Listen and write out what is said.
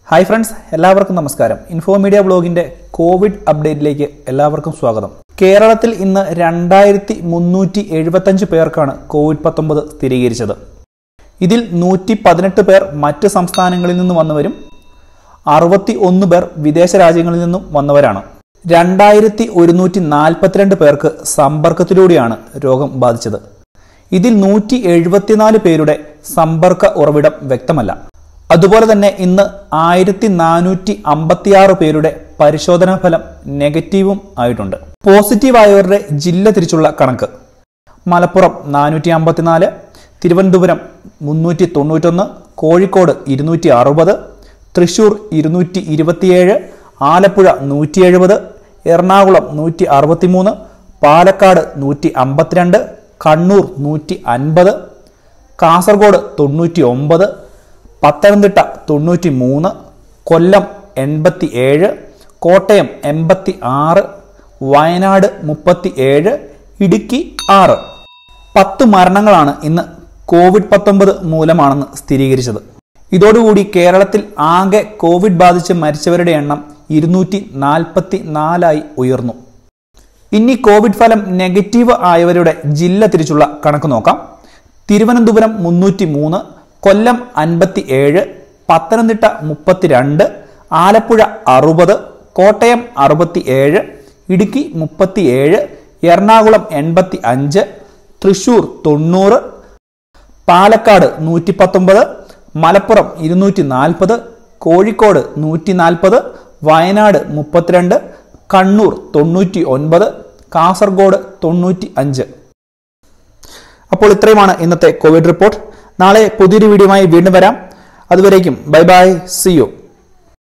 hi friends എല്ലാവർക്കും നമസ്കാരം info media ബ്ലോഗിന്റെ കോവിഡ് അപ്ഡേറ്റിലേക്ക് എല്ലാവർക്കും സ്വാഗതം കേരളത്തിൽ ഇന്ന് രണ്ടായിരത്തി മുന്നൂറ്റി എഴുപത്തഞ്ച് പേർക്കാണ് കോവിഡ് പത്തൊമ്പത് സ്ഥിരീകരിച്ചത് ഇതിൽ നൂറ്റി പതിനെട്ട് പേർ മറ്റ് സംസ്ഥാനങ്ങളിൽ നിന്ന് വന്നവരും അറുപത്തി ഒന്ന് പേർ വിദേശ രാജ്യങ്ങളിൽ നിന്നും വന്നവരാണ് രണ്ടായിരത്തി ഒരുന്നൂറ്റി നാൽപ്പത്തിരണ്ട് പേർക്ക് സമ്പർക്കത്തിലൂടെയാണ് രോഗം ബാധിച്ചത് ഇതിൽ നൂറ്റി എഴുപത്തിനാല് പേരുടെ സമ്പർക്ക ഉറവിടം വ്യക്തമല്ല അതുപോലെ തന്നെ ഇന്ന് ആയിരത്തി നാനൂറ്റി അമ്പത്തിയാറ് പേരുടെ പരിശോധനാ ഫലം നെഗറ്റീവും ആയിട്ടുണ്ട് പോസിറ്റീവ് ആയവരുടെ ജില്ല തിരിച്ചുള്ള കണക്ക് മലപ്പുറം നാനൂറ്റി അമ്പത്തിനാല് തിരുവനന്തപുരം മുന്നൂറ്റി തൊണ്ണൂറ്റൊന്ന് കോഴിക്കോട് ഇരുന്നൂറ്റി അറുപത് തൃശൂർ ഇരുന്നൂറ്റി ഇരുപത്തിയേഴ് ആലപ്പുഴ നൂറ്റി എഴുപത് എറണാകുളം നൂറ്റി അറുപത്തിമൂന്ന് പാലക്കാട് നൂറ്റി അമ്പത്തിരണ്ട് കണ്ണൂർ നൂറ്റി അൻപത് കാസർഗോഡ് തൊണ്ണൂറ്റി ഒമ്പത് പത്തനംതിട്ട തൊണ്ണൂറ്റി മൂന്ന് കൊല്ലം എൺപത്തി ഏഴ് കോട്ടയം എൺപത്തി ആറ് വയനാട് മുപ്പത്തി ഏഴ് ഇടുക്കി ആറ് പത്ത് മരണങ്ങളാണ് ഇന്ന് കോവിഡ് പത്തൊമ്പത് മൂലമാണെന്ന് സ്ഥിരീകരിച്ചത് ഇതോടുകൂടി കേരളത്തിൽ ആകെ കോവിഡ് ബാധിച്ച് മരിച്ചവരുടെ എണ്ണം ഇരുന്നൂറ്റി നാൽപ്പത്തി നാലായി ഉയർന്നു ഇനി കോവിഡ് ഫലം നെഗറ്റീവ് ആയവരുടെ ജില്ല തിരിച്ചുള്ള കണക്ക് നോക്കാം തിരുവനന്തപുരം മുന്നൂറ്റി മൂന്ന് കൊല്ലം അൻപത്തി ഏഴ് പത്തനംതിട്ട മുപ്പത്തിരണ്ട് ആലപ്പുഴ അറുപത് കോട്ടയം അറുപത്തി ഏഴ് ഇടുക്കി മുപ്പത്തിയേഴ് എറണാകുളം എൺപത്തി അഞ്ച് തൃശൂർ തൊണ്ണൂറ് പാലക്കാട് നൂറ്റി പത്തൊമ്പത് മലപ്പുറം ഇരുന്നൂറ്റി നാൽപ്പത് കോഴിക്കോട് നൂറ്റി നാൽപ്പത് വയനാട് മുപ്പത്തിരണ്ട് കണ്ണൂർ തൊണ്ണൂറ്റി ഒൻപത് കാസർഗോഡ് തൊണ്ണൂറ്റി അഞ്ച് അപ്പോൾ ഇത്രയുമാണ് ഇന്നത്തെ കോവിഡ് റിപ്പോർട്ട് നാളെ പുതിയൊരു വീഡിയോയുമായി വീണ്ടും വരാം അതുവരേക്കും ബൈ ബൈ സി യു